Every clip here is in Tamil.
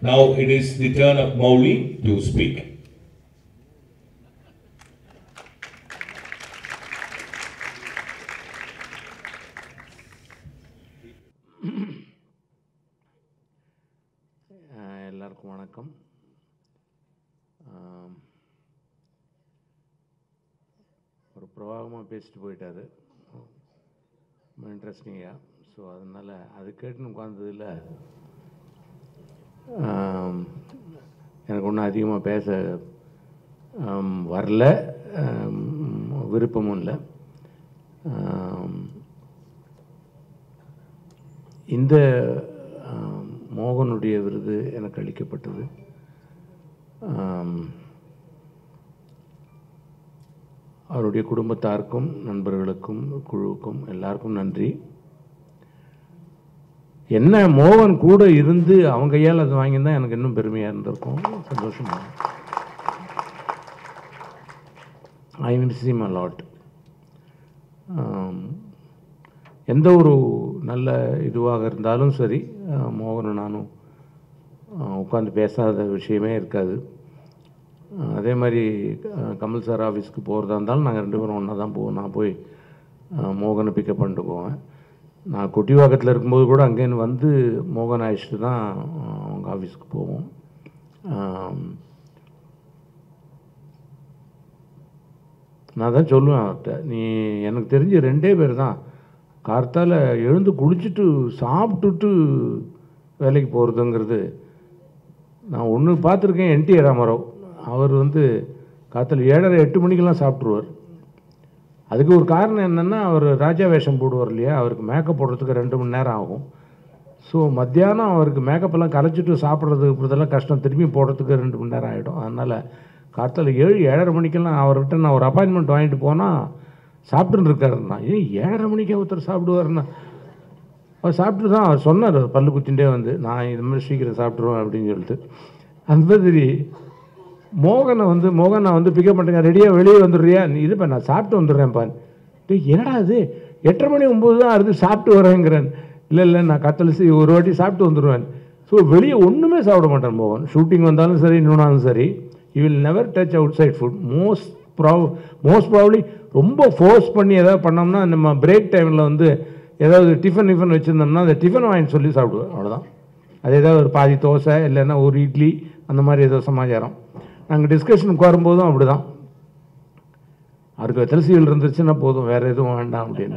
Now it is the turn of Mauli to speak. அஹ் எல்லாருக்கும் வணக்கம் ஆம், ஒரு பிரவாகமாக பேசிட்டு போயிட்டாரு ரொம்ப இன்ட்ரெஸ்டிங்காக ஸோ அதனால் அது கேட்டுன்னு உட்காந்ததில் எனக்கு ஒன்றும் அதிகமாக பேச ஆம், வரல ஆம், விருப்பமும் இல்லை ஆம், இந்த ஆம், மோகனுடைய விருது எனக்கு அளிக்கப்பட்டது ஆம், அவருடைய குடும்பத்தாருக்கும் நண்பர்களுக்கும் குழுவுக்கும் எல்லாருக்கும் நன்றி என்ன மோகன் கூட இருந்து அவங்க கையால் அது வாங்கியிருந்தா எனக்கு இன்னும் பெருமையாக இருந்திருக்கும் சந்தோஷமா I miss him a lot ஆம், எந்த ஒரு நல்ல இதுவாக இருந்தாலும் சரி அஹ், மோகனும் நானும் உட்காந்து பேசாத விஷயமே இருக்காது அஹ், அதே மாதிரி அஹ், கமல் சார் ஆஃபீஸ்க்கு போகிறதா இருந்தாலும் நாங்கள் ரெண்டு பேரும் ஒன்றா தான் போவோம் நான் போய் அஹ், மோகனை பிக்கப் பண்ணிட்டு போவேன் நான் கொட்டிவாக்கத்தில் இருக்கும்போது கூட அங்கேருந்து வந்து மோகன் அழைச்சிட்டு தான் அஹ், அவங்க ஆஃபீஸ்க்கு போவோம் ஆம், நான் தான் சொல்லுவேன் அவர்கிட்ட நீ எனக்கு தெரிஞ்ச ரெண்டே பேர் தான் கார்த்தால எழுந்து குளிச்சுட்டு சாப்பிட்டுட்டு வேலைக்கு போகிறதுங்கிறது நான் ஒன்று பார்த்துருக்கேன் என்டி ராமராவ் அவர் வந்து காத்தால ஏழரை எட்டு மணிக்கெல்லாம் சாப்பிட்ருவார் அதுக்கு ஒரு காரணம் என்னென்னா அவர் ராஜா வேஷம் போடுவார் இல்லையா அவருக்கு மேக்கப் போடுறதுக்கு ரெண்டு மணி நேரம் ஆகும் ஸோ மத்தியானம் அவருக்கு மேக்கப் கலைச்சிட்டு சாப்பிட்றதுக்கு இதெல்லாம் கஷ்டம் திரும்பி போடுறதுக்கு ரெண்டு மணி நேரம் ஆகிடும் அதனால் காத்தால ஏழு ஏழரை மணிக்கெல்லாம் அவர்கிட்ட நான் ஒரு அப்பாயின்மெண்ட் வாங்கிட்டு போனால் சாப்பிட்டுன்னு இருக்காருன்னா ஏன் ஏழரை மணிக்கே ஒருத்தர் சாப்பிடுவாருன்னா அவர் சாப்பிட்டு தான் அவர் சொன்னார் பல்லு குத்திண்டே வந்து நான் இது மாதிரி சீக்கிரம் சாப்பிட்ருவேன் அப்படின்னு சொல்லிட்டு அந்த மாதிரி மோகனை வந்து மோகன் நான் வந்து பிக்கப் பண்ணுறேன் ரெடியாக வெளியே வந்துடுறியா நீ இருப்பா நான் சாப்பிட்டு வந்துடுறேன்ப்பா டேய் என்னடா அது எட்டரை மணி ஒம்பது தான் அடுத்து சாப்பிட்டு வரேங்கிறேன் இல்லை இல்லை நான் கத்தலிசி ஒரு வாட்டி சாப்பிட்டு வந்துடுவேன் ஸோ வெளியே ஒன்றுமே சாப்பிட மாட்டேன் மோகன் ஷூட்டிங் வந்தாலும் சரி இன்னொன்னாலும் சரி you will never touch outside foot most prob most probably ரொம்ப ஃபோர்ஸ் பண்ணி ஏதாவது பண்ணோம்னா நம்ம பிரேக் டைமில் வந்து ஏதாவது டிஃபன் டிஃபன் வச்சுருந்தோம்னா அந்த டிஃபன் வாங்கி சொல்லி சாப்பிடுவேன் அவ்வளோதான் அது ஏதாவது ஒரு பாதி தோசை இல்லைன்னா ஒரு இட்லி அந்த மாதிரி ஏதோ சமாச்சாரம் நாங்கள் டிஸ்கஷனுக்கு வரும்போதும் அப்படி தான் அவருக்கு வெத்தலை சீவல் இருந்துச்சுன்னா போதும் வேறு எதுவும் வேண்டாம் அப்படின்னு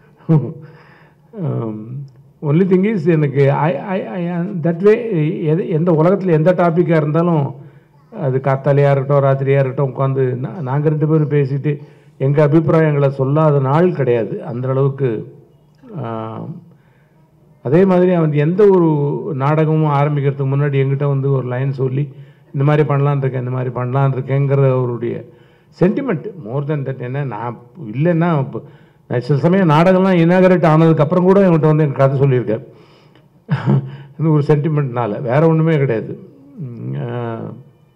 ஒன்லி திங் இஸ் எனக்கு ஐ ஐ ஐ தட் வே எது எந்த உலகத்தில் எந்த டாப்பிக்காக இருந்தாலும் அது காத்தாலையாக இருக்கட்டும் ராத்திரியாக இருக்கட்டும் உட்காந்து நாங்கள் ரெண்டு பேரும் பேசிட்டு எங்கள் அபிப்பிராயங்களை சொல்லாத நாள் கிடையாது அந்த அளவுக்கு ஆம், அதே மாதிரி அவன் எந்த ஒரு நாடகமும் ஆரம்பிக்கிறதுக்கு முன்னாடி எங்கிட்ட வந்து ஒரு லைன் சொல்லி இந்த மாதிரி பண்ணலான் இருக்கேன் இந்த மாதிரி பண்ணலான் இருக்கேங்கிற அவருடைய சென்டிமெண்ட் மோர் தென் தட் என்ன நான் இல்லைன்னா இப்போ நான் சில சமயம் நாடகம்லாம் இனாகரேட் ஆனதுக்கப்புறம் கூட என்கிட்ட வந்து எனக்கு கதை சொல்லியிருக்கார் இந்த ஒரு சென்டிமெண்ட்னால வேற ஒன்றுமே கிடையாது உம், ஆஹ்,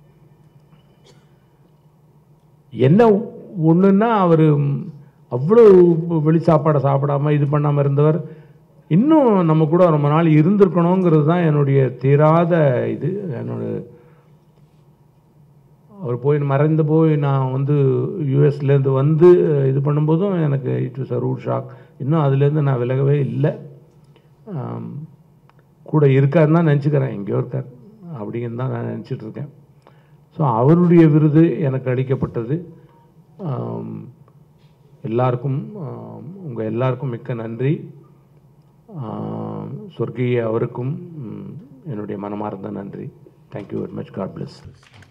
என்ன ஒன்றுன்னா அவர் அவ்வளோ வெளி சாப்பாடை சாப்பிடாம இது பண்ணாமல் இருந்தவர் இன்னும் நம்ம கூட ரொம்ப நாள் இருந்திருக்கணுங்கிறது தான் என்னுடைய தீராத இது என்னோட அவர் போய் மறைந்து போய் நான் வந்து யூஎஸ்லேருந்து வந்து இது பண்ணும்போதும் எனக்கு it was a rude shock இன்னும் அதுலேருந்து நான் விலகவே இல்லை ஆம், கூட இருக்காருன்னு தான் நினச்சிக்கிறேன் எங்கேயோ இருக்கார் அப்படின்னு தான் நான் நினச்சிட்டு இருக்கேன் ஸோ அவருடைய விருது எனக்கு அளிக்கப்பட்டது ஆம், எல்லாருக்கும் உங்கள் எல்லாருக்கும் மிக்க நன்றி ஆம், சொர்க்கிய அவருக்கும் ம், என்னுடைய மனமார்ந்த நன்றி thank you very much God plus